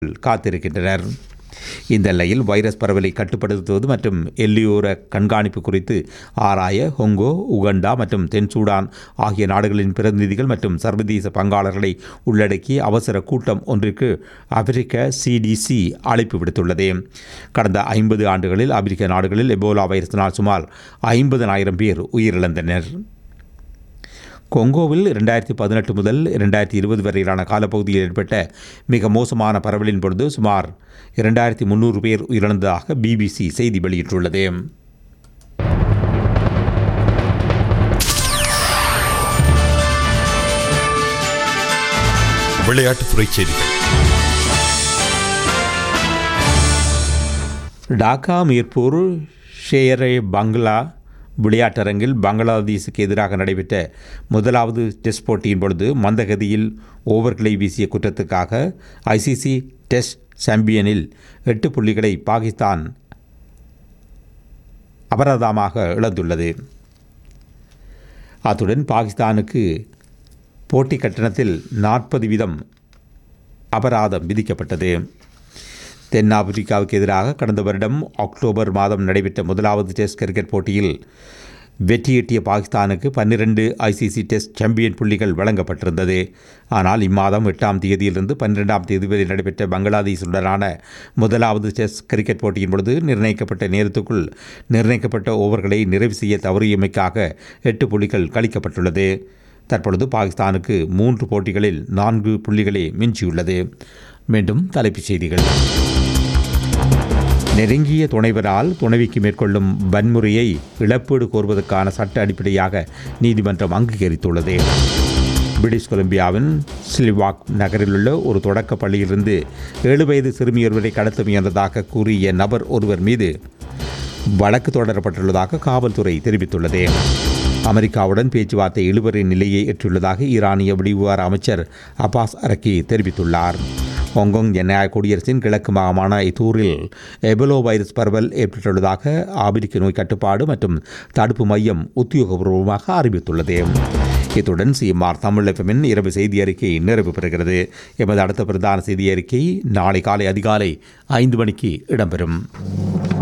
காத்திருக்கின்றனர் இந்த நிலையில் வைரஸ் பரவலை கட்டுப்படுத்துவது மற்றும் எல்லையோர கண்காணிப்பு குறித்து ஆராய ஹொங்கோ உகண்டா மற்றும் தென் சூடான் ஆகிய நாடுகளின் பிரதிநிதிகள் மற்றும் சர்வதேச பங்காளர்களை உள்ளடக்கிய அவசர கூட்டம் ஒன்றிற்கு ஆப்பிரிக்க சிடிசி அழைப்பு விடுத்துள்ளது கடந்த ஐம்பது ஆண்டுகளில் ஆப்பிரிக்க நாடுகளில் எபோலா வைரஸினால் சுமார் ஐம்பதனாயிரம் பேர் உயிரிழந்தனர் கொங்கோவில் இரண்டாயிரத்தி பதினெட்டு முதல் இரண்டாயிரத்தி இருபது வரையிலான காலப்பகுதியில் ஏற்பட்ட மிக மோசமான பரவலின் பொழுது சுமார் இரண்டாயிரத்தி முந்நூறு பேர் உயிரிழந்ததாக பிபிசி செய்தி வெளியிட்டுள்ளது விளையாட்டுத்துறை செய்திகள் டாக்கா மீர்பூர் ஷேரே பங்களா விளையாட்டரங்கில் பங்களாதேஷுக்கு எதிராக நடைபெற்ற முதலாவது டெஸ்ட் போட்டியின் பொழுது மந்தகதியில் ஓவர்களை வீசிய குற்றத்துக்காக ஐசிசி டெஸ்ட் சாம்பியனில் எட்டு புள்ளிகளை பாகிஸ்தான் அபராதமாக இழந்துள்ளது அத்துடன் பாகிஸ்தானுக்கு போட்டி கட்டணத்தில் நாற்பது வீதம் அபராதம் விதிக்கப்பட்டது தென்னாப்பிரிக்காவுக்கு எதிராக கடந்த வருடம் அக்டோபர் மாதம் நடைபெற்ற முதலாவது டெஸ்ட் கிரிக்கெட் போட்டியில் வெற்றியீட்டிய பாகிஸ்தானுக்கு பன்னிரண்டு ஐசிசி டெஸ்ட் சாம்பியன் புள்ளிகள் வழங்கப்பட்டிருந்தது ஆனால் இம்மாதம் எட்டாம் தேதியிலிருந்து பன்னிரெண்டாம் தேதி வரை நடைபெற்ற பங்களாதேஷுடனான முதலாவது டெஸ்ட் கிரிக்கெட் போட்டியின் பொழுது நிர்ணயிக்கப்பட்ட நேரத்துக்குள் நிர்ணயிக்கப்பட்ட ஓவர்களை நிறைவு செய்ய தவறியமைக்காக எட்டு புள்ளிகள் கழிக்கப்பட்டுள்ளது தற்பொழுது பாகிஸ்தானுக்கு மூன்று போட்டிகளில் நான்கு புள்ளிகளே மிஞ்சியுள்ளது மீண்டும் தலைப்புச் செய்திகள் நெருங்கிய துணைவரால் துணைவிக்கு மேற்கொள்ளும் வன்முறையை இழப்பீடு கோருவதற்கான சட்ட அடிப்படையாக நீதிமன்றம் அங்கீகரித்துள்ளது பிரிட்டிஷ் கொலம்பியாவின் சிலிவாக் நகரிலுள்ள ஒரு தொடக்க பள்ளியிலிருந்து ஏழு வயது சிறுமியொருவரை கடத்த முயன்றதாக கூறிய நபர் ஒருவர் மீது வழக்கு தொடரப்பட்டுள்ளதாக காவல்துறை தெரிவித்துள்ளது அமெரிக்காவுடன் பேச்சுவார்த்தை இழுபறின் நிலையை எட்டியுள்ளதாக ஈரானிய வெளிவிவகார அமைச்சர் அப்பாஸ் அரக்கி தெரிவித்துள்ளார் ஹாங்காங் ஜனநாயக குடியரசின் கிழக்கு மாகாண இதூரில் எபலோ வைரஸ் பரவல் ஏற்பட்டுள்ளதாக ஆபிரிக்க நோய் கட்டுப்பாடு மற்றும் தடுப்பு மையம் உத்தியோகபூர்வமாக அறிவித்துள்ளது இத்துடன் சிஎம்ஆர் தமிழ் எஃப்எம்மின் இரவு செய்தி அறிக்கை நிறைவு பெறுகிறது எமது அடுத்த பிரதான செய்தி அறிக்கை நாளை காலை அதிகாலை ஐந்து மணிக்கு இடம்பெறும்